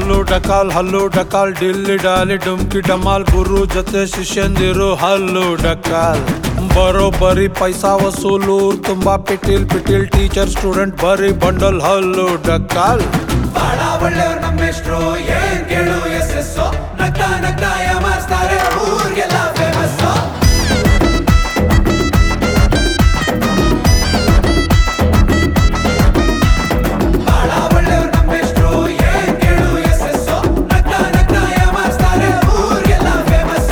ಹಲ್ಲು ಡಕಾಲ್ ಹಲ್ಲು ಡಕಾಲ್ ಡಿಲ್ಲಿ ಡಾಲಿ ಡುಮ್ಕಿ ಡಮಾಲ್ ಗುರು ಜೊತೆ ಶಿಷ್ಯಂದಿರು ಹಲ್ಲು ಡಕಾಲ್ ಬರೋಬ್ಬರಿ ಪೈಸಾ ವಸೂಲು ತುಂಬಾ ಪಿಟಿಲ್ ಪಿಟಿಲ್ ಟೀಚರ್ ಸ್ಟೂಡೆಂಟ್ ಬರೀ ಬಂಡಲ್ ಹಲ್ಲು ಡಕಾಲ್ ಬಹಳ ಒಳ್ಳೆಯವ್ರು ನಮ್ಮೆಷ್ಟ್ರು ಏನ್ ಕೇಳು ಎಸ್ ಎಸ್ ನಗ್ತಾ ನಗ್ತಾ ಯಾಮಾರಿಸ್ತಾರೆ ಊರ್ಗೆಲ್ಲ ಫೇಮಸ್ ಬಹಳ ಒಳ್ಳೆಯವ್ರು ನಮ್ಮೆಷ್ಟ್ರು ಏನ್ ಕೇಳು ಎಸ್ ಎಸ್ ನಗ್ತಾ ನಗ್ತಾ ಯಾಮಾರಿಸ್ತಾರೆ ಊರ್ಗೆಲ್ಲ ಫೇಮಸ್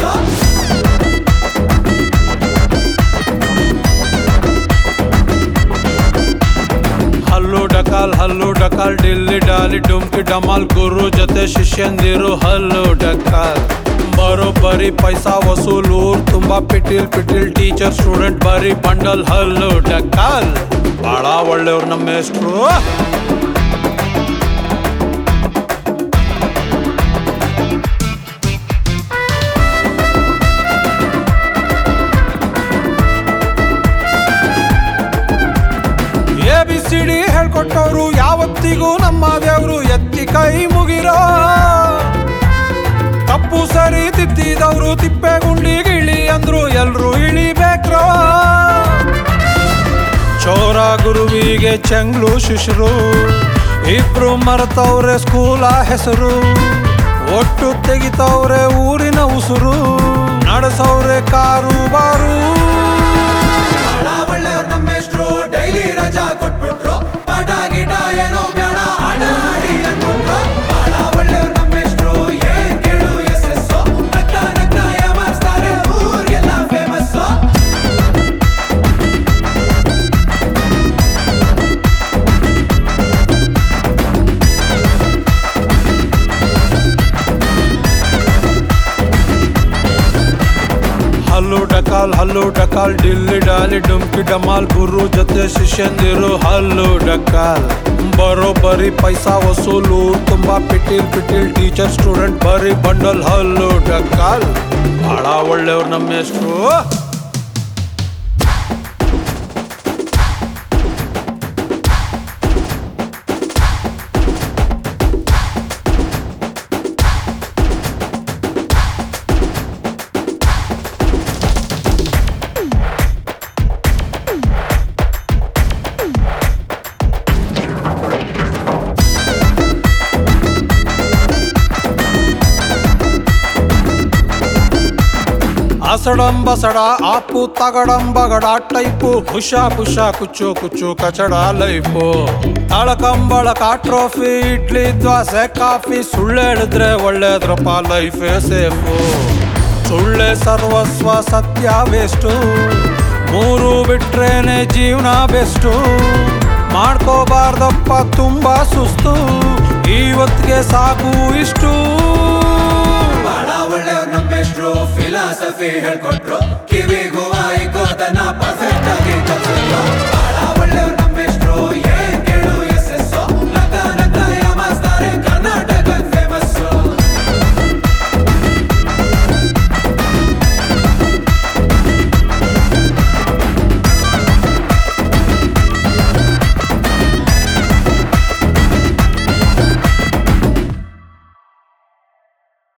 ಹಲ್ಲು ಡಕಾಲ್ ಹಲ್ಲು ಡಕಾಲ್ ಡಿಲ್ಲಿ ಡಾಲಿ ಡುಮ್ಕಿ ಡಮಾಲ್ ಗುರು ಜೊತೆ ಶಿಷ್ಯಂದಿರು ಹಲ್ಲು ಡಕಾಲ್ ಬರೋಬ್ಬರಿ ಪೈಸಾ ವಸೂಲು ಊರ್ ತುಂಬಾ ಪಿಟಿಲ್ ಪಿಟಿಲ್ ಟೀಚರ್ ಸ್ಟೂಡೆಂಟ್ ಬರೀ ಬಂಡಲ್ ಹಲ್ಲು ಡಕಾಲ್ ಬಹಳ ಒಳ್ಳೆಯವ್ರು ನಮ್ಮ ಹೆಸ್ರು ಎ ಬಿ ಸಿ ಡಿ ಹೇಳ್ಕೊಟ್ಟವ್ರು ಯಾವತ್ತಿಗೂ ನಮ್ಮ ದೇವ್ರು ಎತ್ತಿ ಕೈ ಮುಗಿರೋ ತಪ್ಪು ಸರಿ ತಿದ್ದಿದವ್ರು ತಿಪ್ಪೆಗುಂಡಿಗೆ ಇಳಿ ಅಂದ್ರು ಎಲ್ರು ಇಳಿಬೇಕ್ರೋ ಚೋರ ಗುರುವಿಗೆ ಚೆಂಗ್ಲು ಶಿಶರು ಇಬ್ರು ಮರೆತವ್ರೆ ಸ್ಕೂಲ ಹೆಸರು ಒಟ್ಟು ತೆಗಿತವ್ರೆ ಊರಿನ ಉಸುರು ನಡೆಸವ್ರೆ ಕಾರು ಬಾರು ಬಹಳ ಒಳ್ಳೆಯವ್ರು ನಮ್ಮೆಷ್ಟ್ರು ಡೈಲಿ ರಜಾ ಕೊಟ್ಬಿಟ್ರು ಪಾಠ ಗೀಟ ಏನೋ ಬೇಡ ಆಟ ಆಡಿ ಅನ್ಕೊಂಡ್ರು ಬಹಳ ಒಳ್ಳೆಯವ್ರು ನಮ್ಮೆಷ್ಟ್ರು ಏನ್ ಕೇಳು ಎಸ್ ಎಸ್ ನಗ್ತಾ ನಗ್ತಾ ಯಾಮಾರಿಸ್ತಾರೆ ಊರ್ಗೆಲ್ಲ ಫೇಮಸ್ ಹಲ್ಲು ಡಕಾಲ್ ಹಲ್ಲು ಡಕಾಲ್ ಡಿಲ್ಲಿ ಡಾಲಿ ಡುಮ್ಕಿ ಡಮಾಲ್ ಗುರು ಜೊತೆ ಶಿಷ್ಯಂದಿರು ಹಲ್ಲು ಡಕಾಲ್ ಬರೋಬ್ಬರಿ ಪೈಸಾ ವಸೂಲು ತುಂಬಾ ಪಿಟಿಲ್ ಪಿಟಿಲ್ ಟೀಚರ್ ಸ್ಟೂಡೆಂಟ್ ಬರೀ ಬಂಡಲ್ ಹಲ್ಲು ಡಕಾಲ್ ಬಹಳ ಒಳ್ಳೆಯವ್ರು ನಮ್ಮ ಹೆಸ್ರು అసడంబసడ ఆపు తగడంబగడ టైపు హుషా పుషా కుచ్చు కుచ్చు కచడ ಲೈಫು ತಳಕಂಬಳಕ ಟ್ರೋಫಿ ಇಡ್ಲಿ ದ್ವಾಸೆ ಕಾಫಿ ಸುಳ್ಳು ಹೇಳಿದ್ರೆ ಒಳ್ಳೇದ್ರಪ್ಪ ಲೈಫೇ ಸೇಫು ಸುಳ್ಳೆ ಸರ್ವಸ್ವ ಸತ್ಯ ವೇಸ್ಟು ಮೂರು ಬಿಟ್ರೇನೆ ಜೀವನ ಬೆಸ್ಟು ಮಾಡ್ಕೋಬಾರ್ದಪ್ಪ ತುಂಬಾ ಸುಸ್ತು ಇವತ್ತಿಗೆ ಸಾಕು ಇಷ್ಟು ಬಹಳ ಒಳ್ಳೆಯವ್ರು ನಮ್ಮೆಷ್ಟ್ರು ಫಿಲಾಸಫಿ ಹೇಳ್ಕೊಟ್ರು ಕಿವಿಗೂ ಆಯ್ಕೋದನ್ನ ಪರ್ಫೆಕ್ಟ್ ಆಗಿ ಕಲ್ಸಿದ್ರು